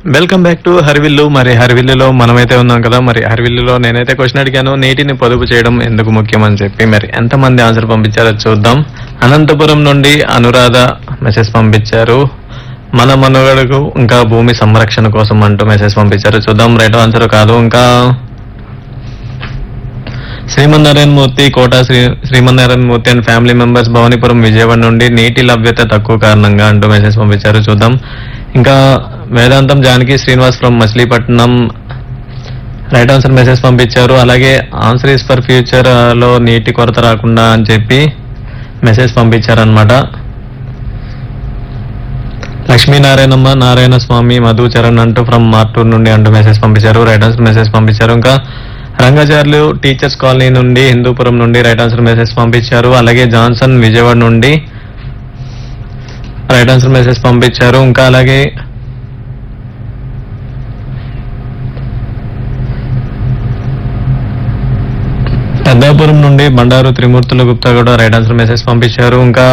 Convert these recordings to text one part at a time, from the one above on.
welcome back to హరివిల్లు మరి హరివిల్లులో మనమైతే ఉన్నాం కదా మరి హరివిల్లులో నేనైతే క్వశ్చన్ అడిగాను నీటిని పొదుపు చేయడం ఎందుకు ముఖ్యం అని చెప్పి మరి ఎంతమంది ఆన్సర్ పంపించారో చూద్దాం అనంతపురం నుండి అనురాధ మెసేజ్ పంపించారు మన మనుగడకు ఇంకా భూమి సంరక్షణ కోసం అంటూ మెసేజ్ పంపించారు చూద్దాం రైట్ ఆన్సర్ కాదు ఇంకా Srimannarayana Murthy Kota Sri Srimannarayana Murthy and family members Bhavanipuram Vijayawada నుండి నీటి లభ్యత తక్కువ కారణంగా అంటూ మెసేజ్ పంపించారు చూద్దాం ఇంకా Vedantam Janaki Srinivas from Machilipatnam right answer message పంపించారు అలాగే ఆన్సర్ ఇస్ ఫర్ ఫ్యూచర్ లో నీటి కొరత రాకుండా అని చెప్పి మెసేజ్ పంపించారనమాట లక్ష్మీనారాయణమ్మ నారాయణ స్వామి మధు చరణ్ అంటూ ఫ్రమ్ మార్టూర్ నుండి అంటూ మెసేజ్ పంపించారు రైట్ ఆన్సర్ మెసేజ్ పంపించారు ఇంకా రంగాచార్యులు టీచర్స్ కాలనీ నుండి హిందూపురం నుండి రైట్ ఆన్సర్ మెసేజ్ పంపించారు అలాగే జాన్సన్ విజయవాడ నుండి రైట్ ఆన్సర్ మెసేజ్ పంపించారు ఇంకా అలాగే పెద్దాపురం నుండి బండారు త్రిమూర్తుల గుప్తా కూడా రైట్ ఆన్సర్ మెసేజ్ పంపించారు ఇంకా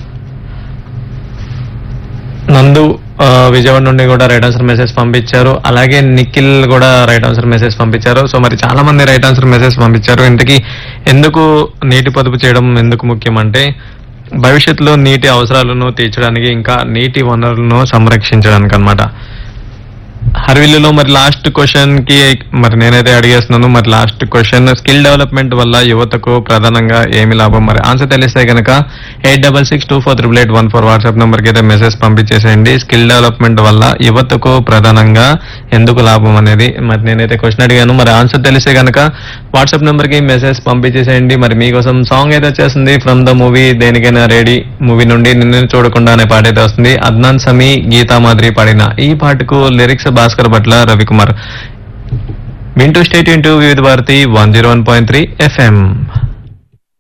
నందు ఆ, విజయవాడ నుండి కూడా రైట్ ఆన్సర్ మెసేజ్ పంపించారు అలాగే నిఖిల్ కూడా రైట్ ఆన్సర్ మెసేజ్ పంపించారు సో మరి చాలా మంది రైట్ ఆన్సర్ మెసేజ్ పంపించారు ఇంతకీ ఎందుకు నీటి పొదుపు చేయడం ఎందుకు ముఖ్యం అంటే భవిష్యత్తులో నీటి అవసరాలను తీర్చడానికి ఇంకా నీటి వనరులను సంరక్షించడానికి అన్నమాట హర్విల్లులో మరి లాస్ట్ క్వశ్చన్ కి మరి నేనైతే అడిగేస్తున్నాను మరి లాస్ట్ క్వశ్చన్ స్కిల్ డెవలప్మెంట్ వల్ల యువతకు ప్రధానంగా ఏమి లాభం మరి ఆన్సర్ తెలిస్తే కనుక eight double six two four triple eight one four WhatsApp నెంబర్కి అయితే మెసేజ్ పంపించేసేయండి స్కిల్ డెవలప్మెంట్ వల్ల యువతకు ప్రధానంగా ఎందుకు లాభం అనేది మరి నేనైతే క్వశ్చన్ అడిగాను మరి ఆన్సర్ తెలిస్తే కనుక వాట్సాప్ నెంబర్ కి మెసేజ్ పంపించేసేయండి మరి మీకోసం సాంగ్ అయితే వచ్చేస్తుంది from the movie Denikaina ready movie నుండి నిన్ను చూడకుండా అనే పాట అయితే వస్తుంది అద్నాన్ సమీ గీతా మాదిరి పాడిన ఈ పాటకు లిరిక్స్ భాస్కర్ భట్ల రవికుమార్ వింటూ state into Vividh Bharati one zero one point three FM